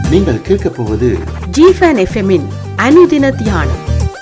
நீங்கள் கேட்கப் போவது ஜிஃபன் எஃப்எம்மின் அனுதின தியானம்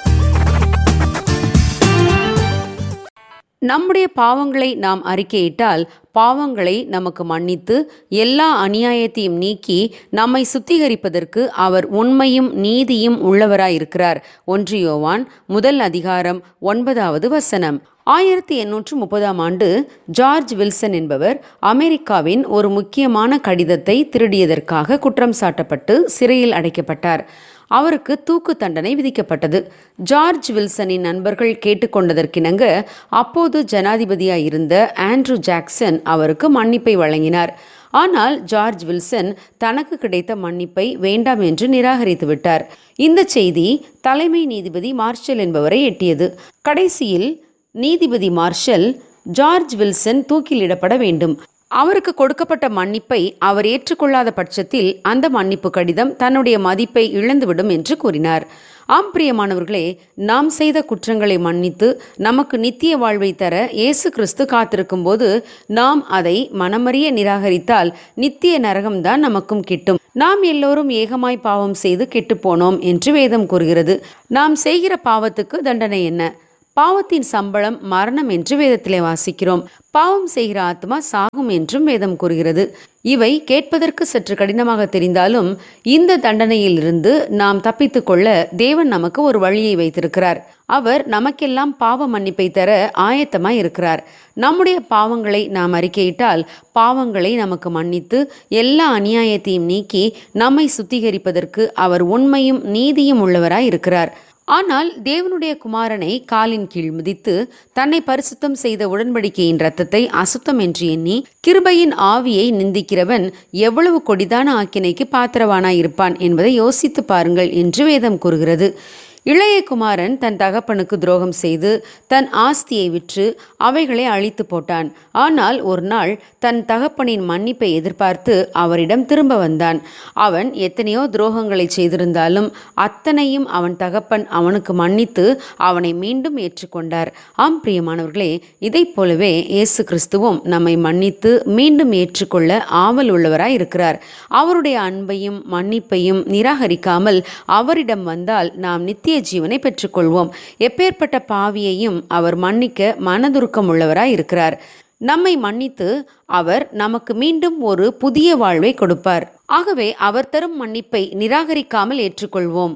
நம்முடைய பாவங்களை நாம் அறிக்கையிட்டால் பாவங்களை நமக்கு மன்னித்து எல்லா அநியாயத்தையும் நீக்கி நம்மை சுத்திகரிப்பதற்கு அவர் உண்மையும் நீதியும் உள்ளவராயிருக்கிறார் ஒன்று யோவான் முதல் அதிகாரம் ஒன்பதாவது வசனம் ஆயிரத்தி எண்ணூற்று முப்பதாம் ஆண்டு ஜார்ஜ் வில்சன் என்பவர் அமெரிக்காவின் ஒரு முக்கியமான கடிதத்தை திருடியதற்காக குற்றம் சாட்டப்பட்டு சிறையில் அடைக்கப்பட்டார் அவருக்கு தூக்கு தண்டனை விதிக்கப்பட்டது ஜார்ஜ் வில்சனின் நண்பர்கள் கேட்டுக்கொண்டதற்கிணங்க அப்போது ஜனாதிபதியாய் இருந்த ஆண்ட்ரூ ஜாக்சன் அவருக்கு மன்னிப்பை வழங்கினார் ஆனால் ஜார்ஜ் வில்சன் தனக்கு கிடைத்த மன்னிப்பை வேண்டாம் என்று நிராகரித்து விட்டார் இந்த செய்தி தலைமை நீதிபதி மார்ஷல் என்பவரை எட்டியது கடைசியில் நீதிபதி மார்ஷல் ஜார்ஜ் வில்சன் தூக்கிலிடப்பட வேண்டும் அவருக்கு கொடுக்கப்பட்ட மன்னிப்பை அவர் ஏற்றுக்கொள்ளாத பட்சத்தில் அந்த மன்னிப்பு கடிதம் தன்னுடைய மதிப்பை இழந்துவிடும் என்று கூறினார் ஆம் பிரியமானவர்களே நாம் செய்த குற்றங்களை மன்னித்து நமக்கு நித்திய வாழ்வை தர இயேசு கிறிஸ்து காத்திருக்கும் போது நாம் அதை மனமறிய நிராகரித்தால் நித்திய நரகம்தான் நமக்கும் கிட்டும் நாம் எல்லோரும் ஏகமாய் பாவம் செய்து கெட்டுப்போனோம் என்று வேதம் கூறுகிறது நாம் செய்கிற பாவத்துக்கு தண்டனை என்ன பாவத்தின் சம்பளம் மரணம் என்று வேதத்திலே வாசிக்கிறோம் பாவம் செய்கிற ஆத்மா சாகும் என்றும் வேதம் கூறுகிறது இவை கேட்பதற்கு சற்று கடினமாக தெரிந்தாலும் இந்த தண்டனையிலிருந்து நாம் தப்பித்துக்கொள்ள தேவன் நமக்கு ஒரு வழியை வைத்திருக்கிறார் அவர் நமக்கெல்லாம் பாவ மன்னிப்பை தர ஆயத்தமாய் இருக்கிறார் நம்முடைய பாவங்களை நாம் அறிக்கையிட்டால் பாவங்களை நமக்கு மன்னித்து எல்லா அநியாயத்தையும் நீக்கி நம்மை சுத்திகரிப்பதற்கு அவர் உண்மையும் நீதியும் உள்ளவராய் இருக்கிறார் ஆனால் தேவனுடைய குமாரனை காலின் கீழ் மிதித்து தன்னை பரிசுத்தம் செய்த உடன்படிக்கையின் இரத்தத்தை அசுத்தம் என்று எண்ணி கிருபையின் ஆவியை நிந்திக்கிறவன் எவ்வளவு கொடிதான ஆக்கினைக்கு பாத்திரவானாயிருப்பான் என்பதை யோசித்து பாருங்கள் என்று வேதம் கூறுகிறது இளைய குமாரன் தன் தகப்பனுக்கு துரோகம் செய்து தன் ஆஸ்தியை விற்று அவைகளை அழித்து போட்டான் ஆனால் ஒரு நாள் தன் தகப்பனின் மன்னிப்பை எதிர்பார்த்து அவரிடம் திரும்ப வந்தான் அவன் எத்தனையோ துரோகங்களை செய்திருந்தாலும் அத்தனையும் அவன் தகப்பன் அவனுக்கு மன்னித்து அவனை மீண்டும் ஏற்றுக்கொண்டார் ஆம் பிரியமானவர்களே இதைப் போலவே இயேசு கிறிஸ்துவும் நம்மை மன்னித்து மீண்டும் ஏற்றுக்கொள்ள ஆவல் உள்ளவராய் இருக்கிறார் அவருடைய அன்பையும் மன்னிப்பையும் நிராகரிக்காமல் அவரிடம் வந்தால் நாம் நித்திய ஜீவனை பெற்றுக்கொள்வோம் எப்பேற்பட்ட பாவியையும் அவர் மன்னிக்க மனதுருக்கம் உள்ளவராய் இருக்கிறார் நம்மை மன்னித்து அவர் நமக்கு மீண்டும் ஒரு புதிய வாழ்வை கொடுப்பார் ஆகவே அவர் தரும் மன்னிப்பை நிராகரிக்காமல் ஏற்றுக்கொள்வோம்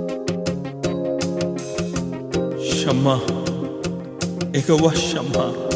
Shama. Ikawa Shama.